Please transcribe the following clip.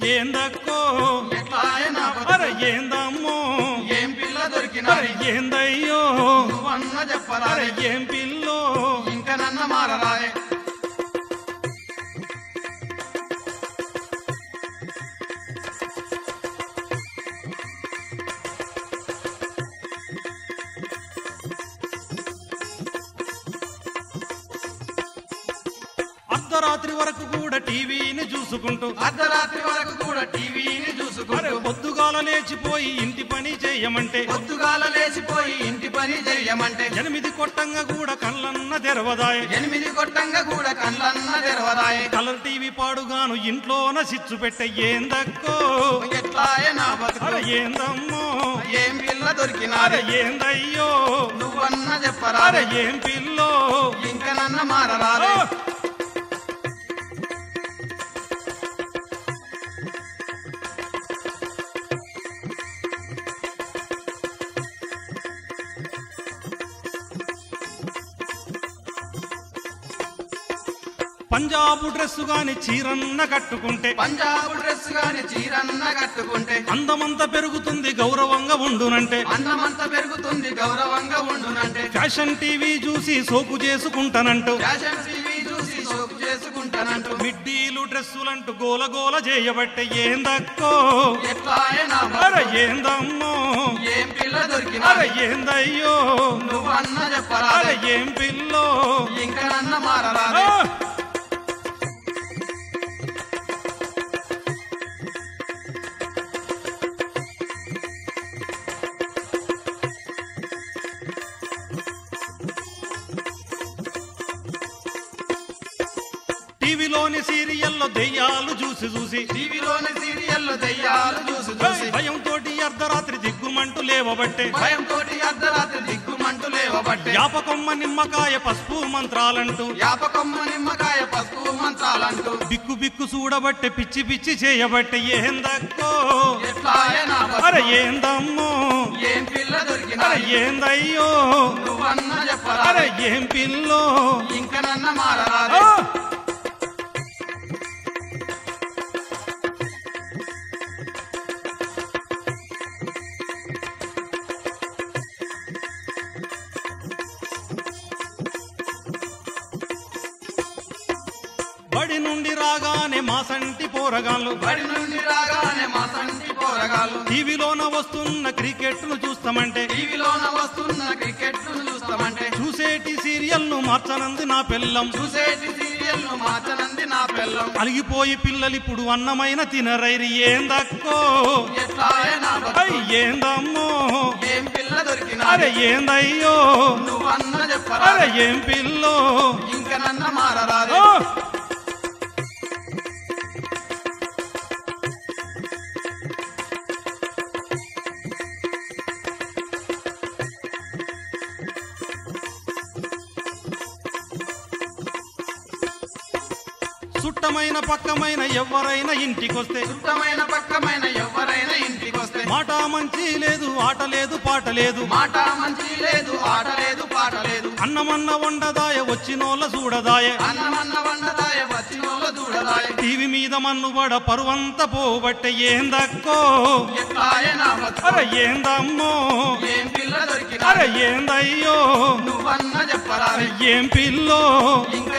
ఏందక్కో ఎట్లాయే నా అరే బతుకు ఏందమ్మో ఏం పిల్ల దొరికినా అరే ఏందయ్యో నువ్వన్న చెప్పరా అరే ఏం పిల్లో ఇంకా నన్న మారరాయే అర్ధరాత్రి వరకు కూడా టీవీని చూసుకుంటూ అర్ధరాత్రి వరకు కూడా టీవీని అరే చూసుకుంటూ పొద్దుగాల లేచిపోయి ఇంటి పని చేయమంటే పొద్దుగాల లేచిపోయి ఇంటి పని చెయ్యమంటే ఎనిమిది కొట్టంగా కూడా కళ్ళన్న తెరవదాయ ఎనిమిది కొట్టంగా కూడా కళ్ళన్న తెరవరాయే కలర్ టీవీ పాడుగాను ఇంట్లోన సిచ్చు పెట్టే ఏందక్కో ఎట్లాయే నా బతుకు అరే ఏందమ్మో ఏం పిల్ల దొరికినా అరే ఏందయ్యో నువ్వన్న చెప్పరా అరే ఏం పిల్లో ఇంకా నన్న మారరాదే ఆ! పంజాబు డ్రెస్ గాని చీరన్న కట్టుకుంటే పంజాబ్ డ్రెస్ గాని చీరన్న కట్టుకుంటే అందమంతా పెరుగుతుంది గౌరవంగా ఉండునంటే అందమంతా పెరుగుతుంది గౌరవంగా ఉండునంటే ఫ్యాషన్ టీవీ చూసి సోకు చేసుకుంటానంటూ ఫ్యాషన్ టీవీ చూసి సోకు చేసుకుంటానంటూ మిడ్డీలు డ్రెస్సులంటూ గోల గోల చేయబట్టే ఏందక్కో ఎట్లాయే నా అరే బతుకు ఏందమ్మో ఏం పిల్ల దొరికినా అరే ఏందయ్యో నువ్వన్న అరే చెప్పరాదే ఏం పిల్లో ఇంకా నన్న మారరాదే ఆ! టీవీలోని సీరియల్లో దెయ్యాలు చూసి చూసి టీవీలోని సీరియల్లో దెయ్యాలు చూసి చూసి భయంతో అర్ధరాత్రి దిగ్గుమంటూ లేవబట్టే భయంతో అర్ధరాత్రి దిగ్గుమంటూ లేవబట్టే యాపకొమ్మ నిమ్మకాయ పసుపు మంత్రాలంటూ యాపకొమ్మ నిమ్మకాయ పసుపు మంత్రాలంటూ బిక్కు బిక్కు చూడబట్టే పిచ్చి పిచ్చి చేయబట్టే ఏందక్కో ఎట్లాయే నా అరే బతుకు ఏందమ్మో ఏం పిల్ల దొరికినా అరే ఏందయ్యో నువ్వన్న అరే చెప్పరాదే ఏం పిల్లో ఇంకా నన్న మారరాదే ఆ! బడి నుండి రాగానే మా సంటి పోరగాళ్ళు బడి నుండి రాగానే మా సంటి పోరగాళ్ళు టీవీలోన వస్తున్న క్రికెట్ ను చూస్తామంటే టీవీలోన వస్తున్న క్రికెట్ ను చూస్తామంటే చూసేటి సీరియల్ ను మార్చనంది నా పిల్లం చూసేటి సీరియల్ ను మార్చనంది నా పిల్లం అలిగిపోయి పిల్లలిప్పుడు అన్నమైన తినరైరి ఏందక్కో ఎట్లాయే నా ఐ బతుకు ఏందమ్మో ఏం పిల్ల దొరికినా అరే ఏందయ్యో నువ్వన్న అరే చెప్పరాదే ఏం పిల్లో ఇంకా నన్న మారరాదే ఆ! సుట్టమైన పక్కమైన ఎవరైనా ఇంటికొస్తే చుట్టమైన పక్కమైన ఎవరైనా ఇంటికొస్తే మాట మంచి లేదు ఆట లేదు పాట లేదు మాట మంచి లేదు ఆట లేదు పాట లేదు అన్నమన్న వండదాయ వచ్చినోళ్ళ చూడదాయ అన్నమన్న వండదాయ వచ్చినోళ్ళ దూడదాయ టీవీ మీద మన్నుబడ పరువంత పోబట్టే ఏందక్కో ఎట్లాయే నా బతుకు అరే ఏందమ్మో ఏం పిల్ల దొరికినా అరే ఏందయ్యో నువ్వన్న అరే చెప్పరాదే ఏం పిల్లో ఇంకా